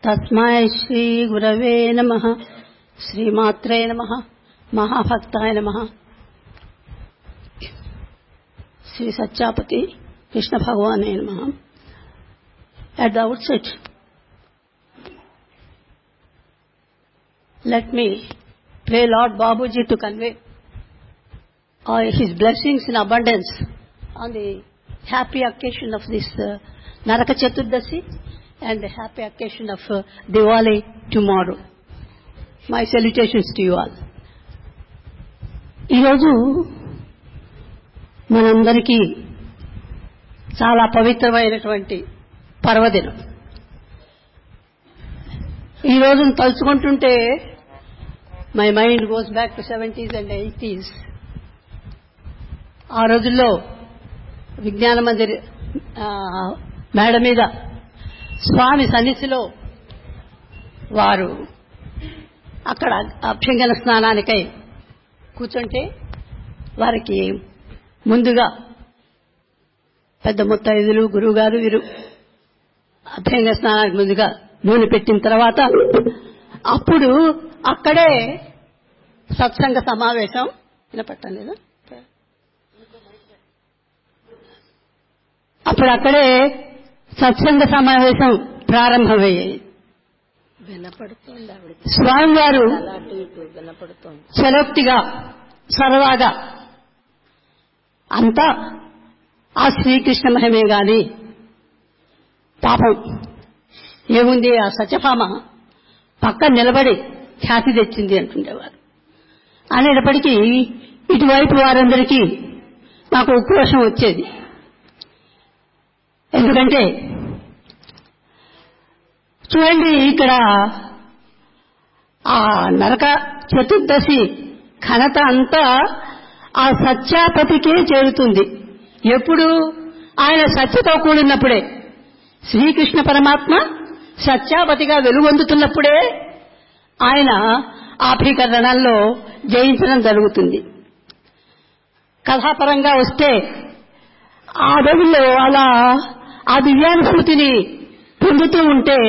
తస్మై శ్రీ గురవే నమ శ్రీమాత్రే నమ మహాభక్తాయ నమ శ్రీ సత్యాపతి కృష్ణ భగవానే నమ at the outset let me pray lord babuji to convey uh, his blessings in abundance on the happy occasion of this uh, naraka chaturdasi and the happy occasion of uh, diwali tomorrow my salutations to you all ఈరోజు మనందరికీ చాలా పవిత్రమైనటువంటి పర్వదినం ఈ రోజును తలుచుకుంటుంటే my mind goes back to seventies and eighties ఆ రోజుల్లో విజ్ఞాన మందిర్ మేడ మీద స్వామి సన్నిధిలో వారు అక్కడ అభ్యంగన స్నానానికై కూర్చుంటే వారికి ముందుగా పెద్ద ముత్తైదులు గురువుగారు వీరు అభ్యంగ స్నానానికి ముందుగా నూనె పెట్టిన తర్వాత అప్పుడు అక్కడే సత్సంగ సమావేశం వినపట్టలేదు అప్పుడు అక్కడే సత్సంగ సమావేశం ప్రారంభమయ్యాయి వినపడుతోంది ఆవిడ స్వామివారు అలా అటు ఇటు వినపడుతోంది చలోక్తిగా సరదాగా అంతా ఆ శ్రీకృష్ణ మహిమే గాని పాపం ఏముంది ఆ సత్యభామ పక్కన నిలబడి ఖ్యాతి తెచ్చింది అంటుండేవారు అనేటప్పటికీ ఇటువైపు వారందరికీ నాకు ఉక్రోషం వచ్చేది ఎందుకంటే చూడండి ఇక్కడ ఆ నరక చతుర్దశి ఘనత అంతా ఆ సత్యాపతికే చేరుతుంది ఎప్పుడు ఆయన సత్యతో కూడినప్పుడే శ్రీకృష్ణ పరమాత్మ సత్యాపతిగా వెలుగొందుతున్నప్పుడే ఆయన ఆఫ్రికరణంలో జయించడం జరుగుతుంది కథాపరంగా వస్తే ఆ రోజుల్లో అలా ఆ దివ్యానుభూతిని పొందుతూ ఉంటే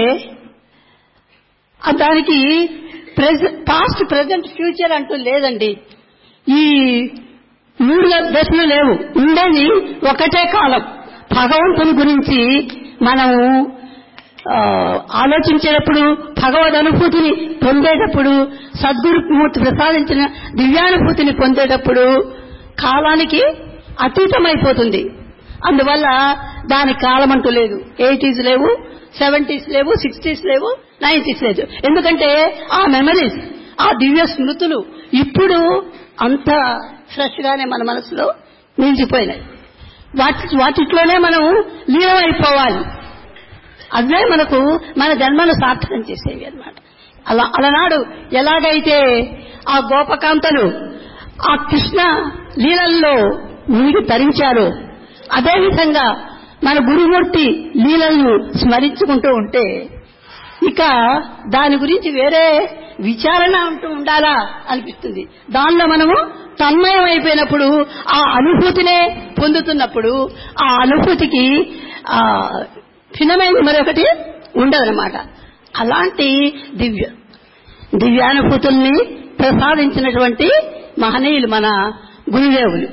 ఆ దానికి పాస్ట్ ప్రజెంట్ ఫ్యూచర్ అంటూ లేదండి ఈ మూడు దశలు లేవు ఉండేది ఒకటే కాలం భగవంతుని గురించి మనం ఆ, ఆలోచించేటప్పుడు భగవద్ అనుభూతిని పొందేటప్పుడు సద్గురుమూర్తి ప్రసాదించిన దివ్యానుభూతిని పొందేటప్పుడు కాలానికి అతీతమైపోతుంది అందువల్ల దానికి కాలం అంటూ లేదు ఎయిటీస్ లేవు సెవెంటీస్ లేవు సిక్స్టీస్ లేవు నైన్టీస్ లేదు ఎందుకంటే ఆ మెమరీస్ ఆ దివ్య స్మృతులు ఇప్పుడు అంత ఫ్రెష్ గానే మన మనసులో నిలిచిపోయినాయి వాటి వాటిట్లోనే మనం లీనమైపోవాలి అదే మనకు మన జన్మను సార్థకం చేసేవి అన్నమాట అలా అలనాడు ఎలాగైతే ఆ గోపకాంతలు ఆ కృష్ణ లీలల్లో మునిగి తరించారో అదేవిధంగా మన గురుమూర్తి లీలలను స్మరించుకుంటూ ఉంటే ఇక దాని గురించి వేరే విచారణ అంటూ ఉండాలా అనిపిస్తుంది దానిలో మనము తన్మయం అయిపోయినప్పుడు ఆ అనుభూతినే పొందుతున్నప్పుడు ఆ అనుభూతికి ఆ భిన్నమైన మరొకటి ఉండదన్నమాట అలాంటి దివ్య దివ్యానుభూతుల్ని ప్రసాదించినటువంటి మహనీయులు మన గురుదేవులు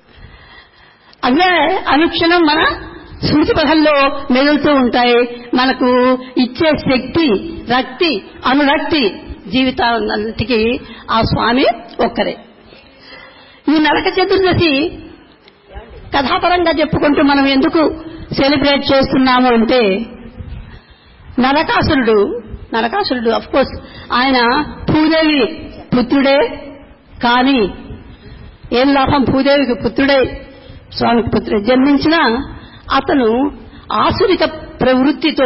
అవే అనుక్షణం మన స్మృతి పథంలో మెదులుతూ ఉంటాయి మనకు ఇచ్చే శక్తి రక్తి అనురక్తి జీవితానికి ఆ స్వామి ఒక్కరే ఈ నరక చతుర్దశి కథాపరంగా చెప్పుకుంటూ మనం ఎందుకు సెలబ్రేట్ చేస్తున్నాము అంటే నరకాసురుడు నరకాసురుడు అఫ్ కోర్స్ ఆయన భూదేవి పుత్రుడే కానీ ఏం లాభం భూదేవికి పుత్రుడే స్వామికి పుత్రుడే జన్మించిన అతను ఆసురిక ప్రవృత్తితో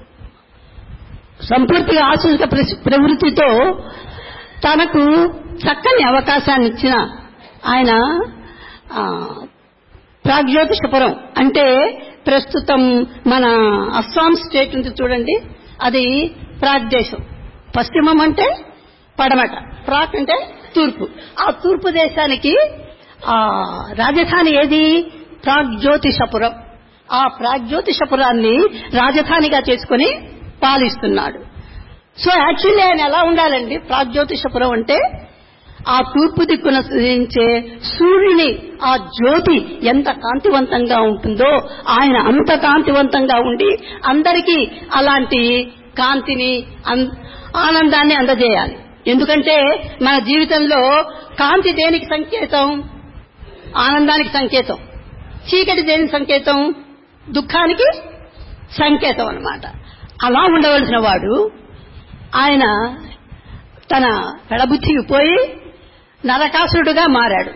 సంపూర్తిగా ఆసురిక ప్ర- ప్రవృత్తితో తనకు చక్కని అవకాశాన్ని ఇచ్చిన ఆయన ఆ, ప్రాగ్జ్యోతిషపురం అంటే ప్రస్తుతం మన అస్సాం స్టేట్ ఉంది చూడండి అది ప్రాగ్దేశం పశ్చిమం అంటే పడమట ప్రాక్ అంటే తూర్పు ఆ తూర్పు దేశానికి ఆ రాజధాని ఏది ప్రాగ్జ్యోతిషపురం ఆ ప్రాగ్జ్యోతిషపురాన్ని రాజధానిగా చేసుకుని పాలిస్తున్నాడు సో యాక్చువల్లీ ఆయన ఎలా ఉండాలండి ప్రాగ్జ్యోతిషపురం అంటే ఆ తూర్పు దిక్కున ఉదయించే సూర్యుని ఆ జ్యోతి ఎంత కాంతివంతంగా ఉంటుందో ఆయన అంత కాంతివంతంగా ఉండి అందరికీ అలాంటి కాంతిని అన్- ఆనందాన్ని అందజేయాలి ఎందుకంటే మన జీవితంలో కాంతి దేనికి సంకేతం ఆనందానికి సంకేతం చీకటి దేనికి సంకేతం దుఃఖానికి సంకేతం అన్నమాట అలా ఉండవలసిన వాడు ఆయన తన పెడబుద్ధికి పోయి నరకాసురుడుగా మారాడు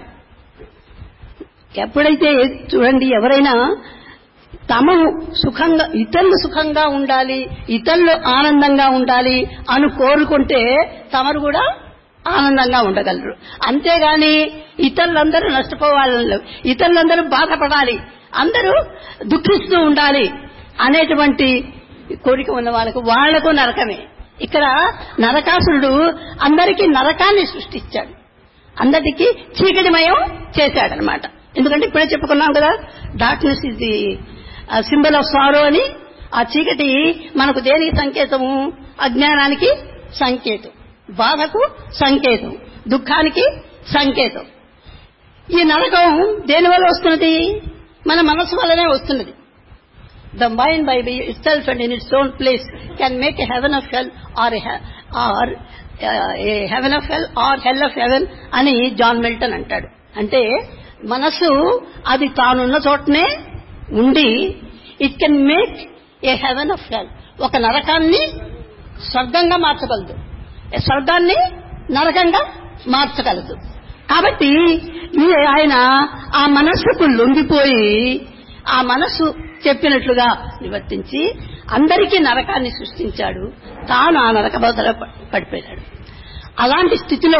ఎప్పుడైతే చూడండి ఎవరైనా తమ సుఖంగా ఇతరులు సుఖంగా ఉండాలి ఇతరులు ఆనందంగా ఉండాలి అని కోరుకుంటే తమరు కూడా ఆనందంగా ఉండగలరు అంతేగాని ఇతరులందరూ నష్టపోవాలి ఇతరులందరూ బాధపడాలి అందరూ దుఃఖిస్తూ ఉండాలి అనేటువంటి కోరిక ఉన్న వాళ్ళకు వాళ్లకు నరకమే ఇక్కడ నరకాసురుడు అందరికీ నరకాన్ని సృష్టించాడు అందరికీ చీకటిమయం చేశాడనమాట ఎందుకంటే ఇప్పుడే చెప్పుకున్నాం కదా darkness is the symbol of sorrow అని ఆ చీకటి మనకు దేనికి సంకేతము అజ్ఞానానికి సంకేతం బాధకు సంకేతం దుఃఖానికి సంకేతం ఈ నరకం దేని వల్ల వస్తున్నది మన మనసు వల్లనే వస్తున్నది the mind by itself and in its own place can make a heaven of hell or a, he- or uh, a heaven of hell or hell of heaven అని జాన్ మిల్టన్ అంటాడు అంటే మనసు అది తానున్న చోటనే ఉండి it can make a heaven of hell ఒక నరకాన్ని స్వర్గంగా మార్చగలదు ఏ స్వర్గాన్ని నరకంగా మార్చగలదు కాబట్టి ఈ ఆయన ఆ మనస్సుకు లొంగిపోయి ఆ మనస్సు చెప్పినట్లుగా నివర్తించి అందరికీ నరకాన్ని సృష్టించాడు తాను ఆ నరక బదల పడిపోయాడు అలాంటి స్థితిలో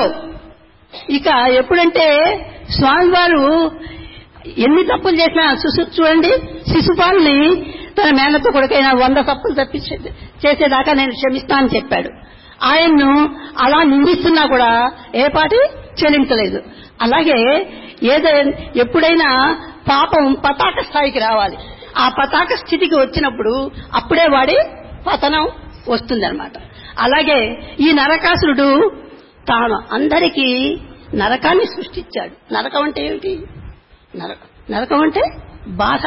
ఇక ఎప్పుడంటే స్వామివారు ఎన్ని తప్పులు చేసినా శిశు చూడండి శిశుపాల్ని తన మేనతో కొడుకైన వంద తప్పులు తప్పి చేసేదాకా నేను క్షమిస్తానని చెప్పాడు ఆయన్ను అలా నిందిస్తున్నా కూడా ఏ పాటి చెల్లించలేదు అలాగే ఏదో ఎప్పుడైనా పాపం పతాక స్థాయికి రావాలి ఆ పతాక స్థితికి వచ్చినప్పుడు అప్పుడే వాడి పతనం వస్తుందన్నమాట అలాగే ఈ నరకాసురుడు తాను అందరికీ నరకాన్ని సృష్టించాడు నరకం అంటే ఏమిటి నరక నరకం అంటే బాధ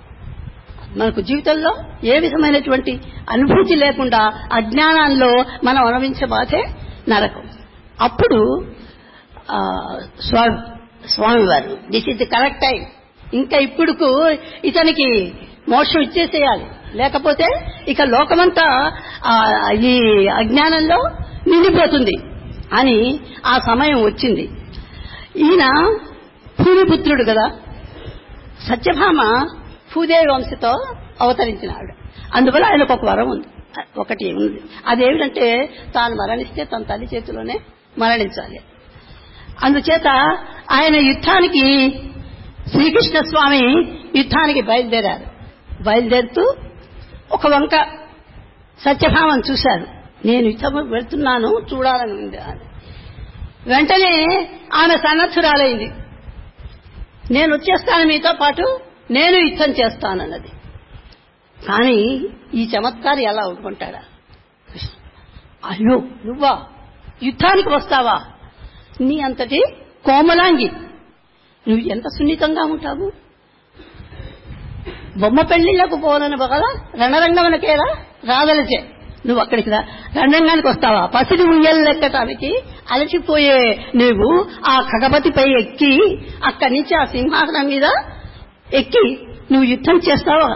మనకు జీవితంలో ఏ విధమైనటువంటి అనుభూతి లేకుండా అజ్ఞానంలో మనం అనుభవించే బాధే నరకం అప్పుడు ఆ, స్వామి స్వామివారు this is the correct time ఇంకా ఇప్పుడుకు ఇతనికి మోక్షం ఇచ్చేసేయాలి లేకపోతే ఇక లోకమంతా ఆ, ఈ అజ్ఞానంలో నిండిపోతుంది అని ఆ సమయం వచ్చింది ఈయన భూమిపుత్రుడు కదా సత్యభామ భూదేవి వంశతో అవతరించినాడు అందువల్ల ఆయనకు ఒక వరం ఉంది ఒకటి ఉంది అదేమిటంటే తాను మరణిస్తే తన తల్లి చేతిలోనే మరణించాలి అందుచేత ఆయన యుద్ధానికి శ్రీకృష్ణ స్వామి యుద్ధానికి బయలుదేరారు బయలుదేరుతూ ఒక వంక సత్యభామను చూశారు నేను యుద్ధం వెళ్తున్నాను చూడాలని ఉంది అని వెంటనే ఆమె సన్నద్ధురాలైంది నేను వచ్చేస్తాను మీతో పాటు నేను యుద్ధం చేస్తానన్నది కానీ ఈ చమత్కారి ఎలా ఊరుకుంటాడా అయ్యో నువ్వా యుద్ధానికి వస్తావా నీ అంతటి కోమలాంగి నువ్వు ఎంత సున్నితంగా ఉంటావు బొమ్మ పెళ్లిళ్లకు పోనని కదా రణరంగమునకేరా రాదలచే నువ్వు అక్కడికి రా రణరంగానికి వస్తావా పసిడి ఉయ్యలెక్కటానికి అలసిపోయే నువ్వు ఆ ఖగపతిపై ఎక్కి అక్కడి నుంచి ఆ సింహాసనం మీద ఎక్కి నువ్వు యుద్ధం చేస్తావా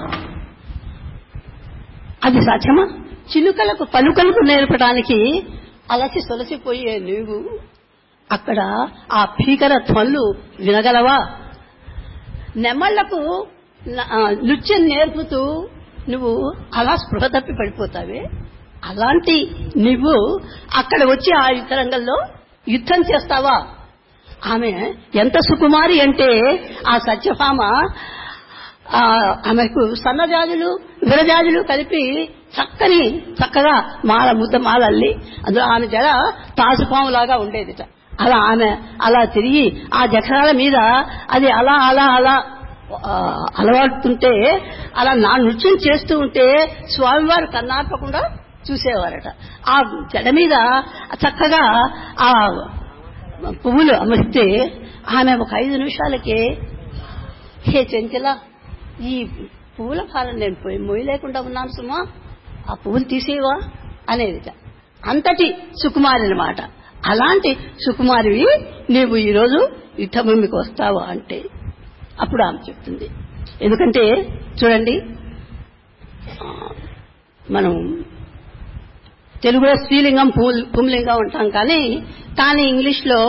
అది సాధ్యమా చిలుకలకు పలుకలకు నేర్పడానికి అలసి సొలసిపోయే నువ్వు అక్కడ ఆ భీకర ధ్వనులు వినగలవా నెమళ్లకు న- ఆ, నృత్యం నేర్పుతూ నువ్వు అలా స్పృహ తప్పి పడిపోతావే అలాంటి నువ్వు అక్కడ వచ్చి ఆ యుద్ధరంగంలో యుద్ధం చేస్తావా ఆమె ఎంత సుకుమారి అంటే ఆ సత్యభామ ఆ, ఆమెకు సన్నజాజులు విరజాజులు కలిపి చక్కని చక్కగా మాల ముద్ద మాల అల్లి అందులో ఆమె జడ తాసుపాములాగా ఉండేదిట అలా ఆమె అలా తిరిగి ఆ జఠరాల మీద అది అలా అలా అలా ఆ, అలవాడుతుంటే అలా నా నృత్యం చేస్తూ ఉంటే స్వామివారు కన్నార్పకుండా చూసేవారట ఆ జడ మీద చక్కగా ఆ పువ్వులు అమరిస్తే ఆమె ఒక ఐదు నిమిషాలకే హే చెంచల ఈ పువ్వుల ఫారం నేను పోయి మొయ్యలేకుండా ఉన్నాను సుమా ఆ పువ్వులు తీసేవా అనేది అంతటి సుకుమారి అనమాట అలాంటి సుకుమారివి నీవు ఈరోజు యుద్ధభూమికి వస్తావా అంటే అప్పుడు ఆమె చెప్తుంది ఎందుకంటే చూడండి ఆ, మనం తెలుగులో స్త్రీలింగం పూల్- పుంలింగం ఉంటాం కానీ కానీ ఇంగ్లీష్ లో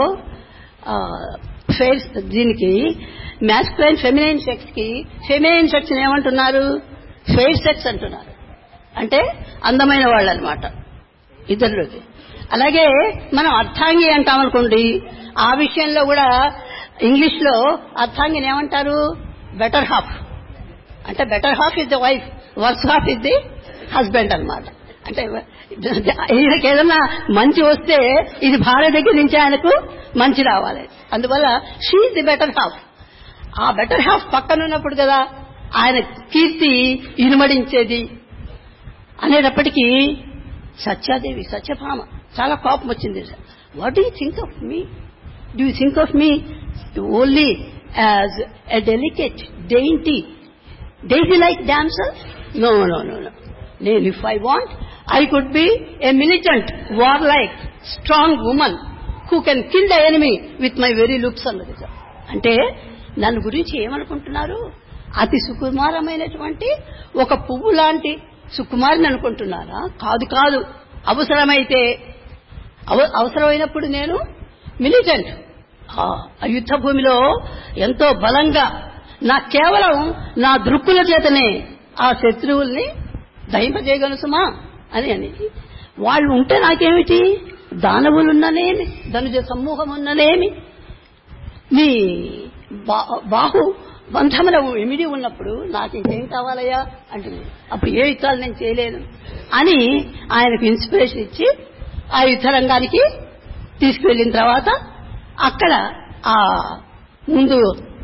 ఫేర్స్ దీనికి మ్యాస్కులైన్ ఫెమినైన్ సెక్స్ కి ఫెమినైన్ సెక్స్ ఏమంటున్నారు ఫెయిర్ సెక్స్ అంటున్నారు అంటే అందమైన వాళ్ళు అనమాట ఇతరులకి అలాగే మనం అర్థాంగి అంటాం అనుకోండి ఆ విషయంలో కూడా ఇంగ్లీష్ లో అర్థాంగిని ఏమంటారు బెటర్ హాఫ్ అంటే better half is the wife worse half is the husband అన్నమాట అంటే ఈయనకి ఏదన్నా మంచి వస్తే ఇది భార్య దగ్గర నుంచి ఆయనకు మంచి రావాలి అందువల్ల షీఈ్ ది బెటర్ హాఫ్ ఆ బెటర్ హాఫ్ పక్కన ఉన్నప్పుడు కదా ఆయన కీర్తి ఇనుమడించేది అనేటప్పటికీ సత్యాదేవి సత్యభామ చాలా కోపం వచ్చింది what do think of me do think of me only as a delicate dainty daisy like dancer no no no no నేను if I want I could be a militant war like strong woman who can kill the enemy with my very looks అన్నది sir అంటే నన్ను గురించి ఏమనుకుంటున్నారు అతి సుకుమారమైనటువంటి ఒక పువ్వు లాంటి సుకుమారిని అనుకుంటున్నారా కాదు కాదు అవసరమైతే అవ- అవసరమైనప్పుడు నేను మిలిటెంట్ ఆ ఆ యుద్ధ భూమిలో ఎంతో బలంగా నా కేవలం నా దృక్కుల చేతనే ఆ శత్రువుల్ని దహింపజేయగలను సుమా అని అని వాళ్ళు ఉంటే నాకేమిటి దానవులున్ననేమి ధనుజ సమూహం ఉన్ననేమి నీ బా- బాహు బంధమున ఇమిడి ఉన్నప్పుడు నాకు ఇంకేం కావాలయ్యా అంటుంది అప్పుడు ఏ యుద్ధాలు నేను చేయలేను అని ఆయనకు ఇన్స్పిరేషన్ ఇచ్చి ఆ యుద్ధ రంగానికి తీసుకువెళ్ళిన తర్వాత అక్కడ ఆ ముందు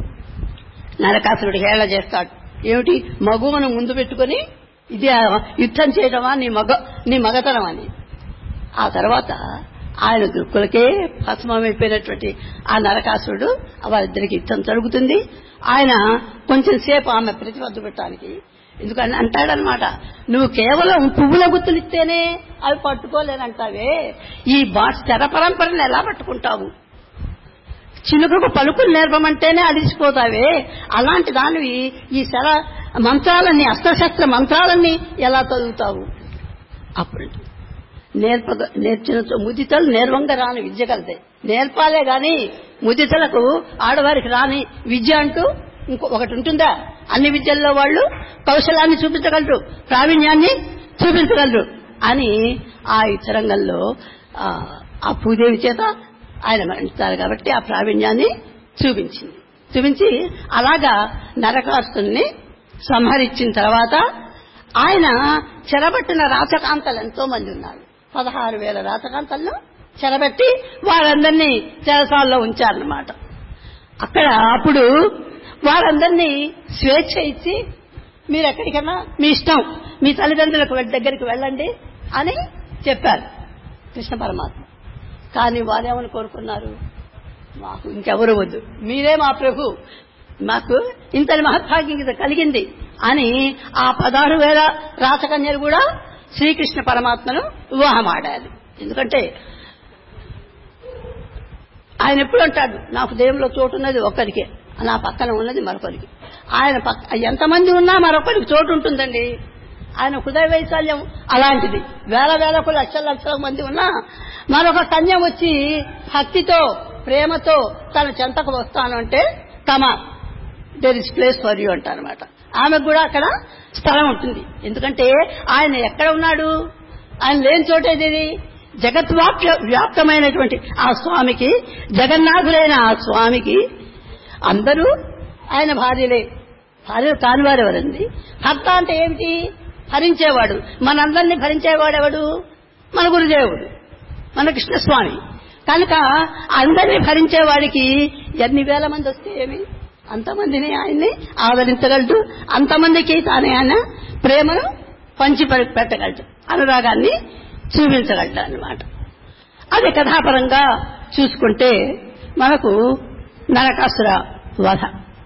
నరకాసురుడు హేళ చేస్తాడు ఏమిటి మగువను ముందు పెట్టుకొని ఇది ఆ యుద్ధం చేయడమా నీ మగ నీ మగతనం అని ఆ తర్వాత ఆయన దృక్కులకే భస్మమైపోయినటువంటి ఆ నరకాసురుడు వాళ్ళిద్దరికి యుద్ధం జరుగుతుంది ఆయన కొంచెం సేపు ఆమె ప్రతిబద్ధ పెట్టడానికి ఎందుకని అంటాడనమాట నువ్వు కేవలం పువ్వుల గుర్తులు ఇస్తేనే అవి పట్టుకోలేనంటావే ఈ బా స్థిర పరంపరను ఎలా పట్టుకుంటావు చిలుకకు పలుకులు నేర్పమంటేనే అలిసిపోతావే అలాంటి దానివి ఈ శర మంత్రాలన్నీ అస్త్రశస్త్ర మంత్రాలన్నీ ఎలా చదువుతావు అప్పుడు నేర్ప నేర్చిన ముదితలు నేర్వంగా రాని విద్య కలదే నేర్పాలే గాని ముదితలకు ఆడవారికి రాని విద్య అంటూ ఇంకో ఒకటి ఉంటుందా అన్ని విద్యల్లో వాళ్ళు కౌశలాన్ని చూపించగలరు ప్రావీణ్యాన్ని చూపించగలరు అని ఆ యుద్ధరంగంలో ఆ, ఆ భూదేవి చేత ఆయన మరణిస్తారు కాబట్టి ఆ ప్రావీణ్యాన్ని చూపించింది చూపించి అలాగా నరకాసుని సంహరించిన తర్వాత ఆయన చెరబట్టిన రాచకాంతలు ఎంతో మంది ఉన్నారు పదహారు వేల రాచకాంతలను చెరబెట్టి వాళ్ళందరినీ చెరసాల్లో ఉంచారన్నమాట అక్కడ అప్పుడు వారందరినీ స్వేచ్ఛ ఇచ్చి మీరు ఎక్కడికన్నా మీ ఇష్టం మీ తల్లిదండ్రులకు వె- దగ్గరికి వెళ్ళండి అని చెప్పారు కృష్ణ పరమాత్మ కానీ వారేమని కోరుకున్నారు మాకు ఇంకెవరు వద్దు మీరే మా ప్రభు మాకు ఇంతటి మహత్భాగ్యం ఇది కలిగింది అని ఆ పదహారు వేల రాసకన్యలు కూడా శ్రీకృష్ణ పరమాత్మను వివాహం ఆడాలి ఎందుకంటే ఆయన ఎప్పుడు అంటాడు నాకు దేవులో చోటు ఉన్నది ఒక్కరికే నా పక్కన ఉన్నది మరొకరికి ఆయన పక్క ఎంతమంది ఉన్నా మరొకరికి చోటు ఉంటుందండి ఆయన హృదయ వైశాల్యం అలాంటిది వేల వేలకు లక్షల లక్షల మంది ఉన్నా మరొక కన్యం వచ్చి భక్తితో ప్రేమతో తన చెంతకు వస్తాను అంటే తమ there is place for you అంటారనమాట ఆమెకు కూడా అక్కడ స్థలం ఉంటుంది ఎందుకంటే ఆయన ఎక్కడ ఉన్నాడు ఆయన లేని చోటేది జగద్వాప్య వ్యాప్తమైనటువంటి ఆ స్వామికి జగన్నాథులైన ఆ స్వామికి అందరూ ఆయన భార్యలే భార్యలు కానివారు ఎవరండి భర్త అంటే ఏమిటి భరించేవాడు మనందరినీ భరించేవాడెవడు మన గురుదేవుడు మన కృష్ణస్వామి కనుక అందరినీ భరించేవాడికి ఎన్ని వేల మంది వస్తే ఏమి అంతమందిని ఆయన్ని ఆదరించగలడు అంతమందికి తానే ఆయన ప్రేమను పంచి పె- పెట్టగలడు అనురాగాన్ని చూపించగలడు అనమాట అది కథాపరంగా చూసుకుంటే మనకు నరకాసుర వధ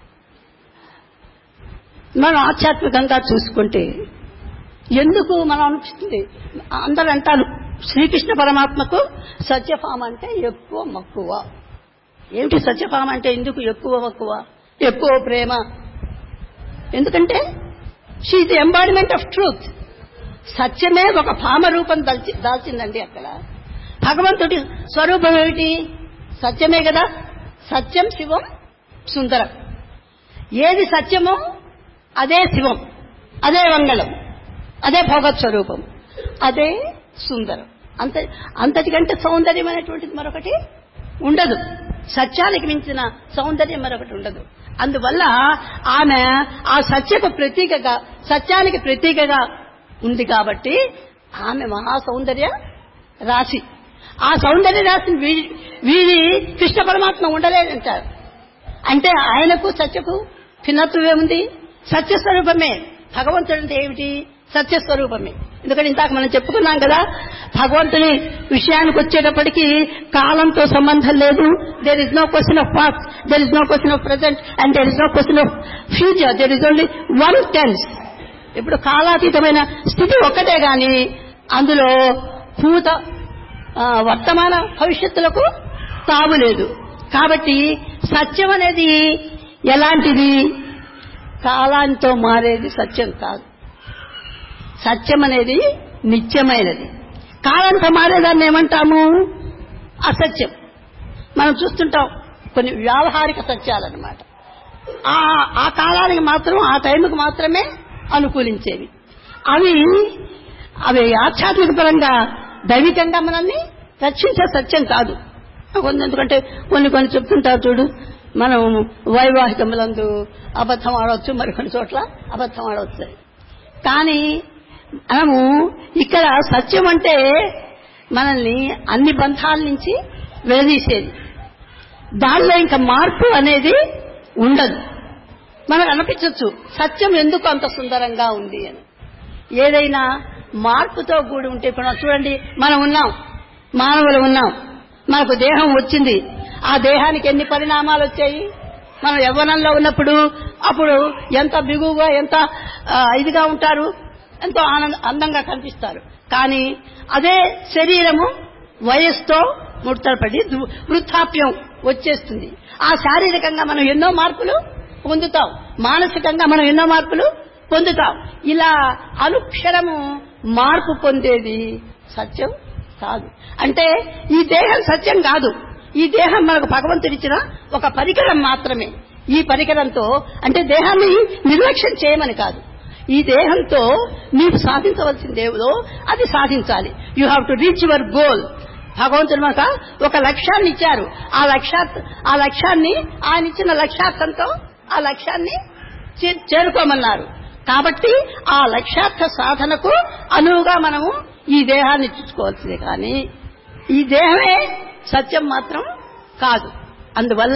మనం ఆధ్యాత్మికంగా చూసుకుంటే ఎందుకు మనం అనిపిస్తుంది అందరూ అంటారు శ్రీకృష్ణ పరమాత్మకు సత్యభామ అంటే ఎక్కువ మక్కువ ఏమిటి సత్యభామ అంటే ఎందుకు ఎక్కువ మక్కువ ఎక్కువ ప్రేమ ఎందుకంటే she's the embodiment of truth సత్యమే ఒక భామ రూపం దాల్చి దాల్చిందండి అక్కడ భగవంతుడి స్వరూపం ఏమిటి సత్యమే కదా సత్యం శివం సుందరం ఏది సత్యమో అదే శివం అదే మంగళం అదే భగవత్ స్వరూపం అదే సుందరం అంత అంతటికంటే సౌందర్యమైనటువంటిది మరొకటి ఉండదు సత్యానికి మించిన సౌందర్యం మరొకటి ఉండదు అందువల్ల ఆమె ఆ సత్యకు ప్రతీకగా సత్యానికి ప్రతీకగా ఉంది కాబట్టి ఆమె మహా సౌందర్య రాశి ఆ సౌందర్య రాశిని వీడి వీడి కృష్ణ పరమాత్మ ఉండలేదంటారు అంటే ఆయనకు సత్యకు భిన్నత్వం ఏముంది సత్యస్వరూపమే భగవంతుడు అంటే ఏమిటి సత్యస్వరూపమే ఎందుకంటే ఇందాక మనం చెప్పుకున్నాం కదా భగవంతుని విషయానికి వచ్చేటప్పటికి కాలంతో సంబంధం లేదు there is no question of past there is no question of present and there is no question of future there is only one tense ఇప్పుడు కాలాతీతమైన స్థితి ఒక్కటే గాని అందులో భూత ఆ, వర్తమాన భవిష్యత్తులకు తావు లేదు కాబట్టి సత్యం అనేది ఎలాంటిది కాలాంతో మారేది సత్యం కాదు సత్యం అనేది నిత్యమైనది కాలంతో మారేదాన్ని ఏమంటాము అసత్యం మనం చూస్తుంటాం కొన్ని వ్యావహారిక సత్యాలన్నమాట ఆ ఆ కాలానికి మాత్రం ఆ టైంకి మాత్రమే అనుకూలించేవి అవి అవి ఆధ్యాత్మిక పరంగా దైవికంగా మనల్ని రక్షించే సత్యం కాదు కొన్ని ఎందుకంటే కొన్ని కొన్ని చెప్తుంటారు చూడు మనం వైవాహికములందు అబద్ధం ఆడవచ్చు మరి కొన్ని చోట్ల అబద్ధం ఆడవచ్చు కానీ మనము ఇక్కడ సత్యం అంటే మనల్ని అన్ని బంధాల నుంచి విడదీసేది దానిలో ఇంకా మార్పు అనేది ఉండదు మనకు అనిపించవచ్చు సత్యం ఎందుకు అంత సుందరంగా ఉంది అని ఏదైనా మార్పుతో కూడి ఉంటే ఇప్పుడు మనం చూడండి మనం ఉన్నాం మానవులు ఉన్నాం మనకు దేహం వచ్చింది ఆ దేహానికి ఎన్ని పరిణామాలు వచ్చాయి మనం యవ్వనంలో ఉన్నప్పుడు అప్పుడు ఎంత బిగువుగా ఎంత ఆ, ఇదిగా ఉంటారు ఎంతో ఆనంద అందంగా కనిపిస్తారు కానీ అదే శరీరము వయస్సుతో ముడతపడి దు- వృద్ధాప్యం వచ్చేస్తుంది ఆ శారీరకంగా మనం ఎన్నో మార్పులు పొందుతాం మానసికంగా మనం ఎన్నో మార్పులు పొందుతాం ఇలా అనుక్షరము మార్పు పొందేది సత్యం కాదు అంటే ఈ దేహం సత్యం కాదు ఈ దేహం మనకు భగవంతుడిచ్చిన ఒక పరికరం మాత్రమే ఈ పరికరంతో అంటే దేహాన్ని నిర్లక్ష్యం చేయమని కాదు ఈ దేహంతో నీవు సాధించవలసింది ఏదో అది సాధించాలి you have to reach your goal భగవంతుడు మనకు ఒక లక్ష్యాన్ని ఇచ్చారు ఆ లక్ష్యా ఆ లక్ష్యాన్ని ఆయన ఇచ్చిన లక్ష్యార్థంతో ఆ లక్ష్యాన్ని చే- చేరుకోమన్నారు కాబట్టి ఆ లక్ష్యార్థ సాధనకు అనువుగా మనము ఈ దేహాన్ని ఇచ్చుకోవాల్సిందే కానీ ఈ దేహమే సత్యం మాత్రం కాదు అందువల్ల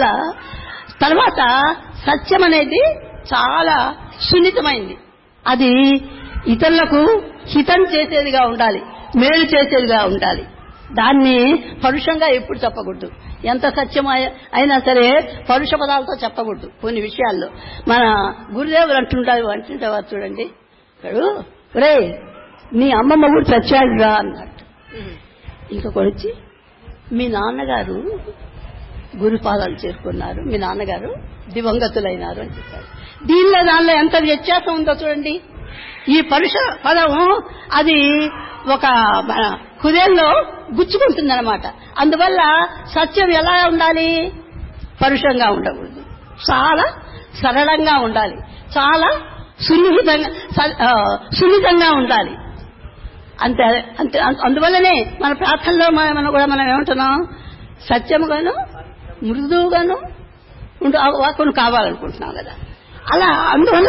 తర్వాత సత్యం అనేది చాలా సున్నితమైంది అది ఇతరులకు హితం చేసేదిగా ఉండాలి మేలు చేసేదిగా ఉండాలి దాన్ని పరుషంగా ఎప్పుడు చెప్పకూడదు ఎంత సత్యం అయి- అయినా సరే పరుష పదాలతో చెప్పకూడదు కొన్ని విషయాల్లో మన గురుదేవులు అంటుంటారు అంటుంటారు చూడండి ఇక్కడ రే నీ అమ్మమ్మ కూడా చచ్చాడురా అన్నట్టు ఇంకొకటి వచ్చి మీ నాన్నగారు గురుపాదాలు చేరుకున్నారు మీ నాన్నగారు దివంగతులైనారు అని చెప్పారు దీనిలో దానిలో ఎంత వ్యత్యాసం ఉందో చూడండి ఈ పరుష పదం అది ఒక మన హృదయంలో గుచ్చుకుంటుందన్నమాట అందువల్ల సత్యం ఎలా ఉండాలి పరుషంగా ఉండకూడదు చాలా సరళంగా ఉండాలి చాలా సున్నిహితంగా స- ఆ, సున్నితంగా ఉండాలి అంతే అంతే అందువల్లనే మన ప్రార్థనలో మన- మనం కూడా మనం ఏమంటున్నాం సత్యముగాను మృదువుగాను ఉండు ఆ వాక్కును కావాలనుకుంటున్నాం కదా అలా అందువల్ల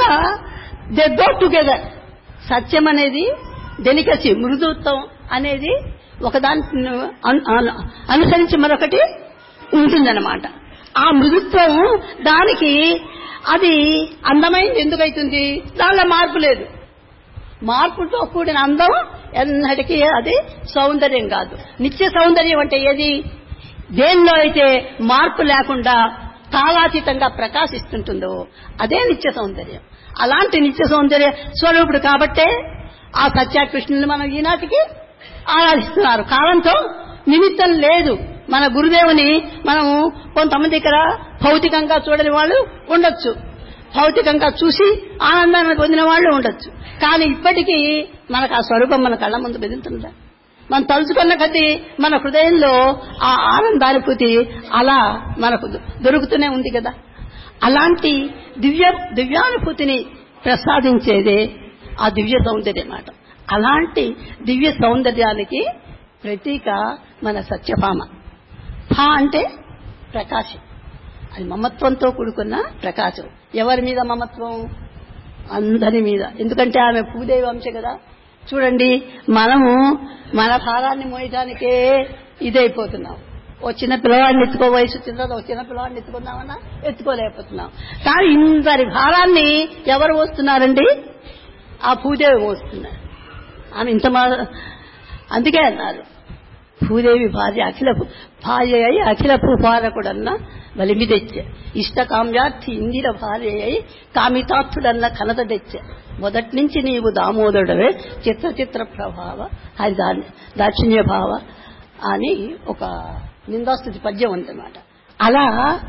దే గో టుగెదర్ సత్యం అనేది డెలికసీ మృదుత్వం అనేది ఒకదాని అను- అను- అనుసరించి మరొకటి ఉంటుందన్నమాట ఆ మృదుత్వం దానికి అది అందమైంది ఎందుకైతుంది దానిలో మార్పు లేదు మార్పుతో కూడిన అందం ఎన్నటికీ అది సౌందర్యం కాదు నిత్య సౌందర్యం అంటే ఏది దేనిలో అయితే మార్పు లేకుండా కాలాతీతంగా ప్రకాశిస్తుంటుందో అదే నిత్య సౌందర్యం అలాంటి నిత్య సౌందర్య స్వరూపుడు కాబట్టే ఆ సత్యాకృష్ణుని మనం ఈనాటికి ఆరాధిస్తున్నారు కాలంతో నిమిత్తం లేదు మన గురుదేవుని మనము కొంతమంది ఇక్కడ భౌతికంగా చూడని వాళ్ళు ఉండొచ్చు భౌతికంగా చూసి ఆనందాన్ని పొందిన వాళ్ళు ఉండొచ్చు కానీ ఇప్పటికీ మనకు ఆ స్వరూపం మన కళ్ళ ముందు బెదులుతుందా మనం తలుచుకున్న కొద్దీ మన హృదయంలో ఆ ఆనందానుభూతి అలా మనకు దొ- దొరుకుతూనే ఉంది కదా అలాంటి దివ్య దివ్యానుభూతిని ప్రసాదించేదే ఆ దివ్య సౌందర్యం మాట అలాంటి దివ్య సౌందర్యానికి ప్రతీక మన సత్యభామ భా అంటే ప్రకాశం అది మమత్వంతో కూడుకున్న ప్రకాశం ఎవరి మీద మమత్వం అందరి మీద ఎందుకంటే ఆమె భూదేవి వంశ కదా చూడండి మనము మన భారాన్ని మోయడానికే ఇదైపోతున్నాం ఓ చిన్న పిల్లవాడిని ఎత్తుకో వయసు వచ్చిన తర్వాత ఓ చిన్న పిల్లవాడిని ఎత్తుకుందామన్నా ఎత్తుకోలేకపోతున్నాం కానీ ఇంతటి భారాన్ని ఎవరు మోస్తున్నారండి ఆ భూదేవి మోస్తున్నారు ఆమె ఇంత మా అందుకే అన్నారు భూదేవి భార్య అఖిల భార్య అయి అఖిల భూపాలకుడన్న వలిమి తెచ్చే ఇష్ట కామ్యార్థి ఇందిర భార్య అయి కామితార్థుడన్న కనత తెచ్చే మొదటి నుంచి నీవు దామోదరుడవే చిత్ర చిత్ర ప్రభావ అది దాని దాక్షిణ్య భావ అని ఒక నిందాస్తుతి పద్యం ఉందన్నమాట అలా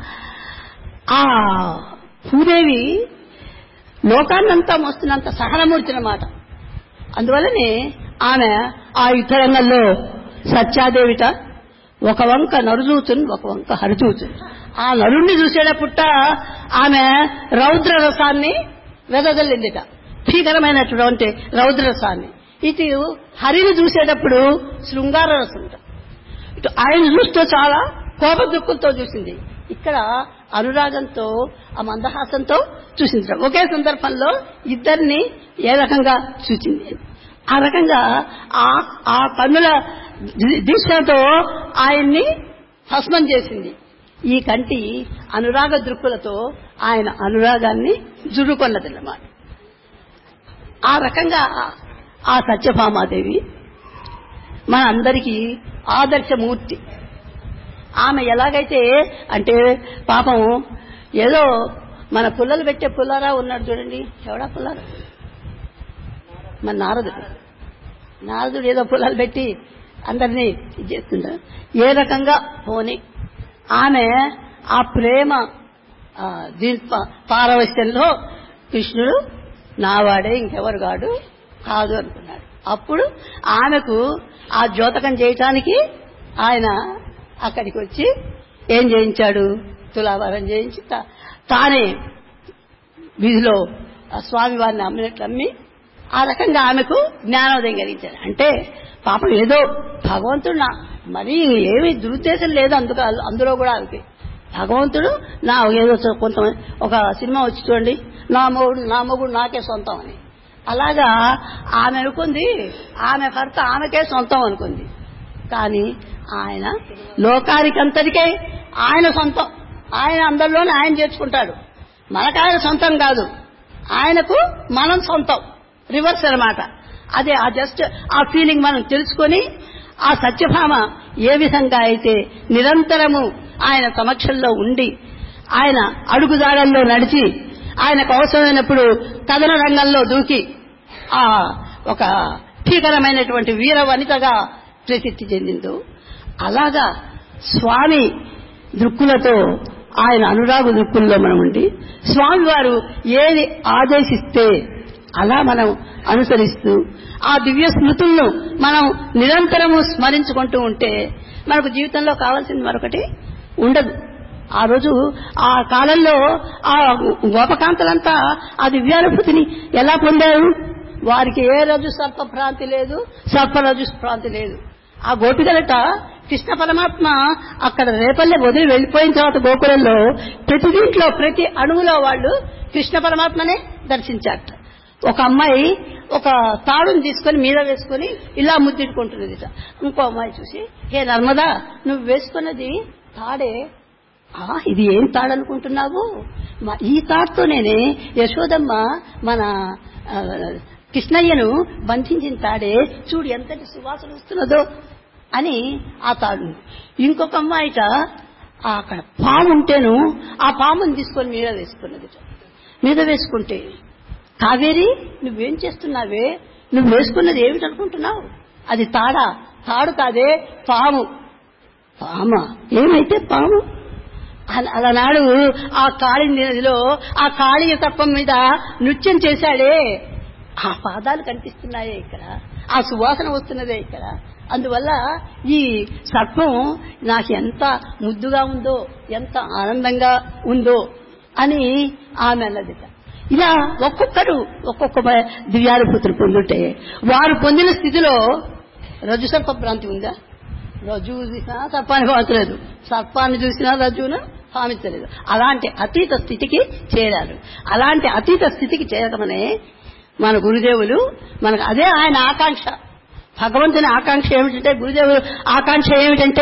ఆ భూదేవి లోకాన్నంతా మోస్తున్నంత సహనమూర్తి అన్నమాట అందువల్లనే ఆమె ఆ యుద్ధ రంగంలో సత్యాదేవిట ఒక వంక నరుచూచును ఒక వంక హరిచూచును ఆ నరుణ్ణి చూసేటప్పుట ఆమె రౌద్ర రసాన్ని వెదజల్లిందిట భీకరమైనటువంటి రౌద్ర రసాన్ని ఇటు హరిని చూసేటప్పుడు శృంగార రసం ఇటు ఆయన చూస్తూ చాలా కోప దుక్కులతో చూసింది ఇక్కడ అనురాగంతో ఆ మందహాసంతో చూసింది ఒకే సందర్భంలో ఇద్దరిని ఏ రకంగా చూసింది ఆ రకంగా ఆ ఆ కన్నుల ది- దీక్షతో ఆయన్ని భస్మం చేసింది ఈ కంటి అనురాగ దృక్కులతో ఆయన అనురాగాన్ని జురుకొన్నదన్నమాట ఆ రకంగా ఆ సత్యభామాదేవి మన అందరికీ ఆదర్శమూర్తి ఆమె ఎలాగైతే అంటే పాపం ఏదో మన పుల్లలు పెట్టే పుల్లారా ఉన్నాడు చూడండి ఎవడా పుల్లారా మన నారదుడు నారదుడు ఏదో పుల్లలు పెట్టి అందరినీ ఇది చేస్తుంటారు ఏ రకంగా పోని ఆమె ఆ ప్రేమ ఆ, దీని ప- పారవశ్యంలో కృష్ణుడు నావాడే ఇంకెవరు కాడు కాదు అనుకున్నాడు అప్పుడు ఆమెకు ఆ ద్యోతకం చేయటానికి ఆయన అక్కడికి వచ్చి ఏం చేయించాడు తులాభారం చేయించి తా- తానే వీధిలో ఆ స్వామి వారిని అమ్మినట్లు అమ్మి ఆ రకంగా ఆమెకు జ్ఞానోదయం కలిగించాడు అంటే పాపం ఏదో భగవంతుడు నా మరీ ఏమి దురుద్దేశం లేదు అందుకు అందులో కూడా ఆమెకి భగవంతుడు నా ఏదో కొంతమంది ఒక సినిమా వచ్చి చూడండి నా మొగుడు నా మొగుడు నాకే సొంతం అని అలాగా ఆమె అనుకుంది ఆమె భర్త ఆమెకే సొంతం అనుకుంది కానీ ఆయన లోకానికంతటికే ఆయన సొంతం ఆయన అందరిలోనే ఆయన చేర్చుకుంటాడు మనకు ఆయన సొంతం కాదు ఆయనకు మనం సొంతం రివర్స్ అన్నమాట అదే ఆ జస్ట్ ఆ ఫీలింగ్ మనం తెలుసుకొని ఆ సత్యభామ ఏ విధంగా అయితే నిరంతరము ఆయన సమక్షంలో ఉండి ఆయన అడుగుదాడల్లో నడిచి ఆయనకు అవసరమైనప్పుడు కథన రంగంలో దూకి ఆ ఒక భీకరమైనటువంటి వీర వనితగా ప్రసిద్ధి చెందిందో అలాగా స్వామి దృక్కులతో ఆయన అనురాగు దృక్కుల్లో మనం ఉండి స్వామివారు ఏది ఆదేశిస్తే అలా మనం అనుసరిస్తూ ఆ దివ్య స్మృతులను మనం నిరంతరము స్మరించుకుంటూ ఉంటే మనకు జీవితంలో కావాల్సింది మరొకటి ఉండదు ఆ రోజు ఆ కాలంలో ఆ గోపకాంతలంతా ఆ దివ్యానుభూతిని ఎలా పొందారు వారికి ఏ రజు సర్ప భ్రాంతి లేదు సర్పరజు భ్రాంతి లేదు ఆ గోపికలట కృష్ణ పరమాత్మ అక్కడ రేపల్లె వదిలి వెళ్ళిపోయిన తర్వాత గోకులంలో ప్రతి దీంట్లో ప్రతి అణువులో వాళ్ళు కృష్ణ పరమాత్మనే దర్శించారట ఒక అమ్మాయి ఒక తాడుని తీసుకొని మీద వేసుకొని ఇలా ముద్దిట్టుకుంటున్నది ఇంకో అమ్మాయి చూసి హే నర్మదా నువ్వు వేసుకున్నది తాడే ఆ ఇది ఏం తాడనుకుంటున్నావు మా- ఈ తాడుతో నేనే యశోదమ్మ మన ఆ, కృష్ణయ్యను బంధించిన తాడే చూడు ఎంతటి సువాసన వస్తున్నదో అని ఆ తాడు ఇంకొక అమ్మాయిట ఆ అక్కడ పాము ఉంటేను ఆ పాముని తీసుకొని మీద వేసుకున్నది మీద వేసుకుంటే కావేరి నువ్వేం చేస్తున్నావే నువ్వు వేసుకున్నది ఏమిటనుకుంటున్నావు అది తాడా తాడు కాదే పాము పామా ఏమైతే పాము అల- అలనాడు ఆ కాళి నదిలో ఆ కాళీయ తప్పం మీద నృత్యం చేశాడే ఆ పాదాలు కనిపిస్తున్నాయే ఇక్కడ ఆ సువాసన వస్తున్నదే ఇక్కడ అందువల్ల ఈ సర్పం నాకు ఎంత ముద్దుగా ఉందో ఎంత ఆనందంగా ఉందో అని ఆమె అన్నదిట ఇలా ఒక్కొక్కరు ఒక్కొక్క మ- దివ్యానుభూతులు పొందుంటే వారు పొందిన స్థితిలో రజు సర్ప భ్రాంతి ఉందా రజు చూసినా సర్పాన్ని భావించలేదు సర్పాన్ని చూసినా రజును భావించలేదు అలాంటి అతీత స్థితికి చేరారు అలాంటి అతీత స్థితికి చేరకమనే మన గురుదేవులు మనకు అదే ఆయన ఆకాంక్ష భగవంతుని ఆకాంక్ష ఏమిటంటే గురుదేవులు ఆకాంక్ష ఏమిటంటే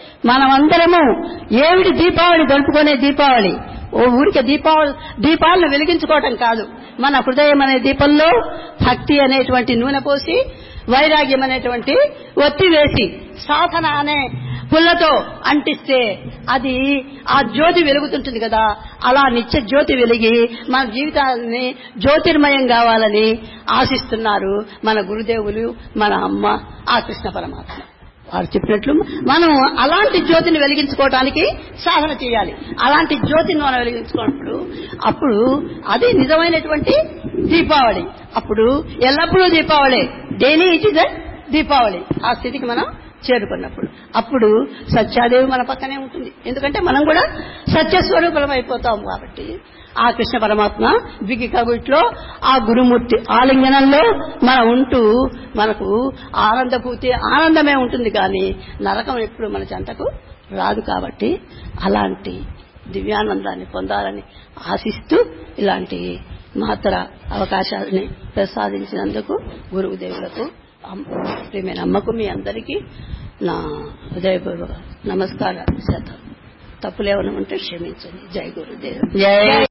మనమందరము ఏమిటి దీపావళి జరుపుకునే దీపావళి ఓ ఊరికే దీపావళి దీపాలను వెలిగించుకోవటం కాదు మన హృదయం అనే దీపంలో భక్తి అనేటువంటి నూనె పోసి వైరాగ్యం అనేటువంటి ఒత్తి వేసి సాధన అనే పుల్లతో అంటిస్తే అది ఆ జ్యోతి వెలుగుతుంటుంది కదా అలా నిత్య జ్యోతి వెలిగి మన జీవితాలని జ్యోతిర్మయం కావాలని ఆశిస్తున్నారు మన గురుదేవులు మన అమ్మ ఆ కృష్ణ పరమాత్మ వారు చెప్పినట్లు మనం అలాంటి జ్యోతిని వెలిగించుకోవటానికి సాధన చేయాలి అలాంటి జ్యోతిని మనం వెలిగించుకున్నప్పుడు అప్పుడు అది నిజమైనటువంటి దీపావళి అప్పుడు ఎల్లప్పుడూ Deepavali daily it is Deepavali ఆ స్థితికి మనం చేరుకున్నప్పుడు అప్పుడు సత్యాదేవి మన పక్కనే ఉంటుంది ఎందుకంటే మనం కూడా సత్యస్వరూపం అయిపోతాం కాబట్టి ఆ కృష్ణ పరమాత్మ బిగి కబుట్లో ఆ గురుమూర్తి ఆలింగనంలో మనం ఉంటూ మనకు ఆనందభూతి ఆనందమే ఉంటుంది కానీ నరకం ఎప్పుడు మన చెంతకు రాదు కాబట్టి అలాంటి దివ్యానందాన్ని పొందాలని ఆశిస్తూ ఇలాంటి మహత్తర అవకాశాలని ప్రసాదించినందుకు గురువుదేవులకు అమ్మ- ప్రియమైన అమ్మకు మీ అందరికీ నా హృదయపూర్వక నమస్కారాలు చేత తప్పులేమన్నా ఉంటే క్షమించండి జై గురుదేవ్ జై